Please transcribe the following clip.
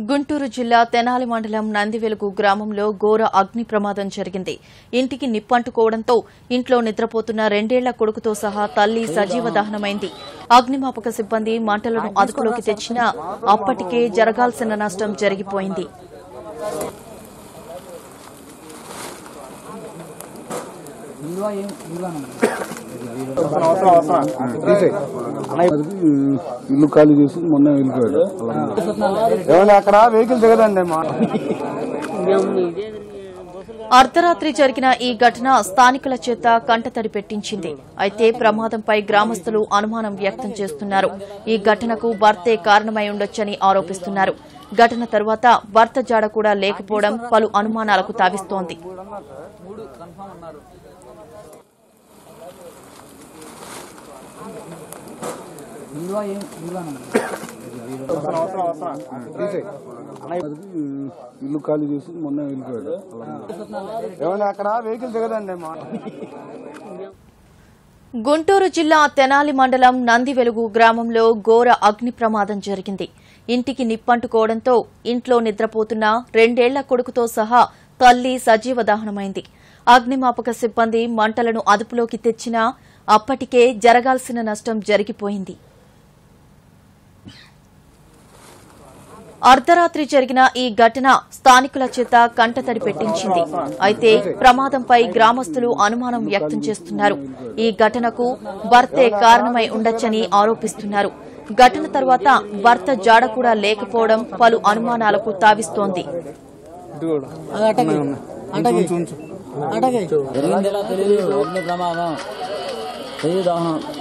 గుంటూరు జిల్లా తెనాలి మండలం నందివెలుగు గ్రామంలో ఘోర అగ్ని ప్రమాదం జరిగింది ఇంటికి నిప్పంటుకోవడంతో ఇంట్లో నిద్రపోతున్న రెండేళ్ల కొడుకుతో సహా తల్లి సజీవ దహనమైంది అగ్నిమాపక సిబ్బంది మంటలను అదుపులోకి తెచ్చినా అప్పటికే జరగాల్సిన నష్టం జరిగిపోయింది ఇల్లు ఖాళీ చేసి మొన్న వెళ్ళిపోయాడు ఏమండి అక్కడ వెహికల్ దిగదండి మా అర్ధరాత్రి జరిగిన ఈ ఘటన స్థానికుల చేత కంటతడి పెట్టించింది అయితే ప్రమాదంపై గ్రామస్తులు అనుమానం వ్యక్తం చేస్తున్నారు ఈ ఘటనకు భర్తే కారణమై ఉండొచ్చని ఆరోపిస్తున్నారు ఘటన తరువాత భర్త జాడ కూడా లేకపోవడం పలు అనుమానాలకు తావిస్తోంది ఇల్లు ఖాళీ చేసి మొన్న వెళ్ళిపోయాడు ఏమండి అక్కడ వెహికల్ దిగదండి మా గుంటూరు జిల్లా తెనాలి మండలం నందివెలుగు గ్రామంలో ఘోర అగ్ని ప్రమాదం జరిగింది ఇంటికి నిప్పంటుకోవడంతో ఇంట్లో నిద్రపోతున్న రెండేళ్ల కొడుకుతో సహా తల్లి సజీవ దహనమైంది అగ్నిమాపక సిబ్బంది మంటలను అదుపులోకి తెచ్చినా అప్పటికే జరగాల్సిన నష్టం జరిగిపోయింది అర్ధరాత్రి జరిగిన ఈ ఘటన స్థానికుల చేత కంటతడి పెట్టించింది అయితే ప్రమాదంపై గ్రామస్తులు అనుమానం వ్యక్తం చేస్తున్నారు ఈ ఘటనకు భర్తే కారణమై ఉండొచ్చని ఆరోపిస్తున్నారు ఘటన తర్వాత భర్త జాడ కూడా లేకపోవడం పలు అనుమానాలకు తావిస్తోంది జరిగింది ఎలా తెలియదు అగ్ని ప్రమాదం తెలియదు